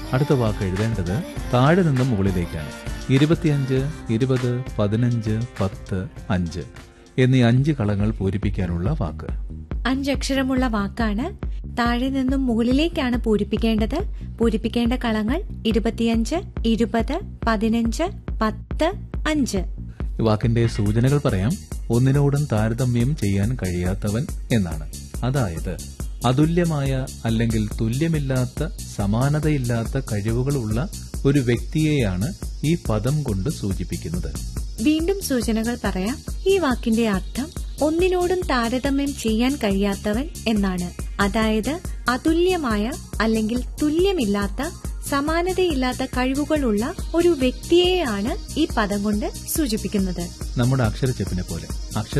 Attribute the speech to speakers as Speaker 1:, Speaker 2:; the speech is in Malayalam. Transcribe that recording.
Speaker 1: അടുത്ത വാക്ക് എഴുതേണ്ടത് താഴെ നിന്നും മുകളിലേക്കാണ് ഇരുപത്തിയഞ്ച് ഇരുപത് പതിനഞ്ച് പത്ത് അഞ്ച് എന്നീ അഞ്ച് കളങ്ങൾ പൂരിപ്പിക്കാനുള്ള വാക്ക്
Speaker 2: അഞ്ചക്ഷരമുള്ള വാക്കാണ് താഴെ നിന്നും മുകളിലേക്കാണ് പൂരിപ്പിക്കേണ്ടത് പൂരിപ്പിക്കേണ്ട കളങ്ങൾ ഇരുപത്തിയഞ്ച് ഇരുപത് പതിനഞ്ച് പത്ത് അഞ്ച്
Speaker 1: ഈ വാക്കിന്റെ സൂചനകൾ പറയാം ഒന്നിനോടും താരതമ്യം ചെയ്യാൻ കഴിയാത്തവൻ എന്നാണ് അതായത് അതുല്യമായ അല്ലെങ്കിൽ തുല്യമില്ലാത്ത സമാനതയില്ലാത്ത കഴിവുകളുള്ള ഒരു വ്യക്തിയെയാണ് ഈ പദം കൊണ്ട് സൂചിപ്പിക്കുന്നത്
Speaker 2: വീണ്ടും സൂചനകൾ പറയാം ഈ വാക്കിന്റെ അർത്ഥം ഒന്നിനോടും താരതമ്യം ചെയ്യാൻ കഴിയാത്തവൻ എന്നാണ് അതായത് അതുല്യമായ അല്ലെങ്കിൽ തുല്യമില്ലാത്ത സമാനതയില്ലാത്ത കഴിവുകളുള്ള ഒരു വ്യക്തിയെയാണ് ഈ പദം കൊണ്ട് സൂചിപ്പിക്കുന്നത്
Speaker 1: നമ്മുടെ അക്ഷരച്ചെപ്പിനെ പോലെ അക്ഷര